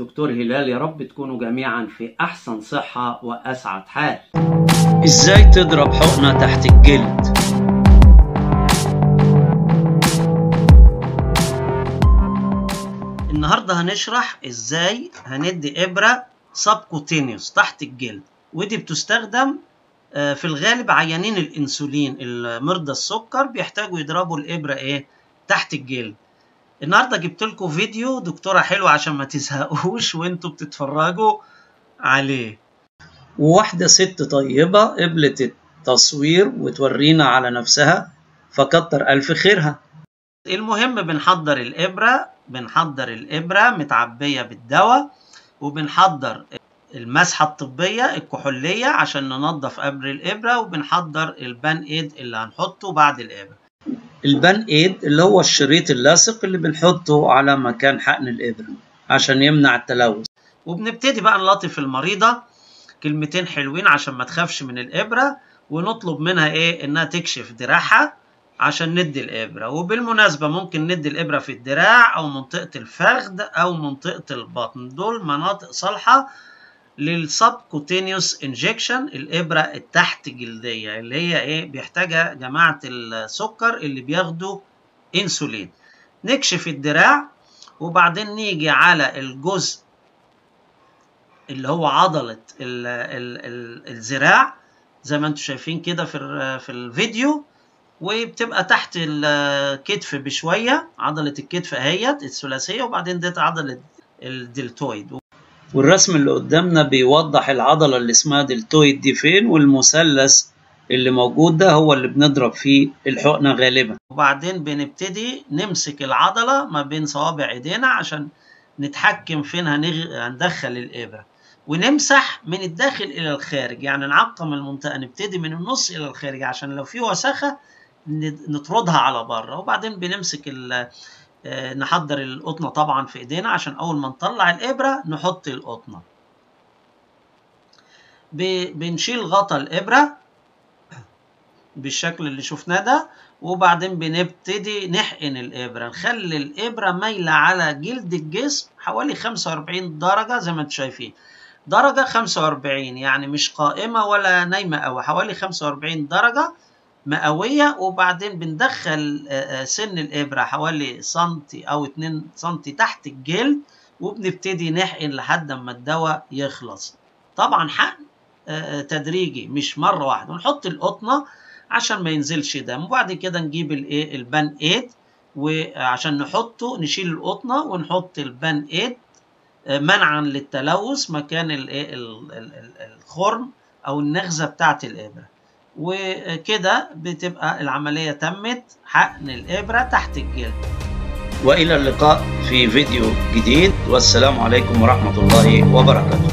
الدكتور هلال يا رب تكونوا جميعا في أحسن صحة وأسعد حال إزاي تضرب حقنة تحت الجلد النهاردة هنشرح إزاي هندي إبرة سبكوتينيوس تحت الجلد ودي بتستخدم في الغالب عيانين الانسولين مرضى السكر بيحتاجوا يضربوا الابره ايه تحت الجلد النهارده جبت لكم فيديو دكتوره حلوه عشان ما تزهقوش وانتوا بتتفرجوا عليه وواحده ست طيبه قبلت التصوير وتورينا على نفسها فكتر الف خيرها المهم بنحضر الابره بنحضر الابره متعبيه بالدواء وبنحضر المسحة الطبية الكحولية عشان ننظف قبر الإبرة وبنحضر البان إيد اللي هنحطه بعد الإبرة البان إيد اللي هو الشريط اللاصق اللي بنحطه على مكان حقن الإبرة عشان يمنع التلوث وبنبتدي بقى نلطف المريضة كلمتين حلوين عشان ما تخافش من الإبرة ونطلب منها إيه إنها تكشف دراعها عشان ندي الإبرة وبالمناسبة ممكن ندي الإبرة في الدراع أو منطقة الفخذ أو منطقة البطن دول مناطق صالحة للسبكوتينيوس انجكشن الابره التحت جلديه اللي هي ايه بيحتاجها جماعه السكر اللي بياخدوا انسولين نكشف الدراع وبعدين نيجي على الجزء اللي هو عضله ال ال ال الذراع زي ما انتم شايفين كده في في الفيديو وبتبقى تحت الكتف بشويه عضله الكتف اهيت الثلاثيه وبعدين ديت عضله الدلتويد والرسم اللي قدامنا بيوضح العضلة اللي اسمها دلتويد دي فين والمثلث اللي موجود ده هو اللي بنضرب فيه الحقنة غالبا وبعدين بنبتدي نمسك العضلة ما بين صوابع ايدينا عشان نتحكم فين هنغ... هندخل الإبرة ونمسح من الداخل إلى الخارج يعني نعقم المنطقة نبتدي من النص إلى الخارج عشان لو في وسخة نطردها على بره وبعدين بنمسك ال... نحضر القطنه طبعا في ايدينا عشان اول ما نطلع الابره نحط القطنه بنشيل غطا الابره بالشكل اللي شفناه ده وبعدين بنبتدي نحقن الابره نخلي الابره مايله على جلد الجسم حوالي 45 درجه زي ما انتم شايفين درجه 45 يعني مش قائمه ولا نايمه قوي حوالي 45 درجه مئوية وبعدين بندخل سن الإبرة حوالي سنتي أو 2 سنتي تحت الجلد وبنبتدي نحقن لحد ما الدواء يخلص طبعا حقن تدريجي مش مرة واحدة ونحط القطنة عشان ما ينزلش دم وبعد كده نجيب الايه البان ايد وعشان نحطه نشيل القطنة ونحط البان ايد منعا للتلوث مكان الايه الخرم او النغزة بتاعة الإبرة وكده بتبقى العملية تمت حقن الإبرة تحت الجلد وإلى اللقاء في فيديو جديد والسلام عليكم ورحمة الله وبركاته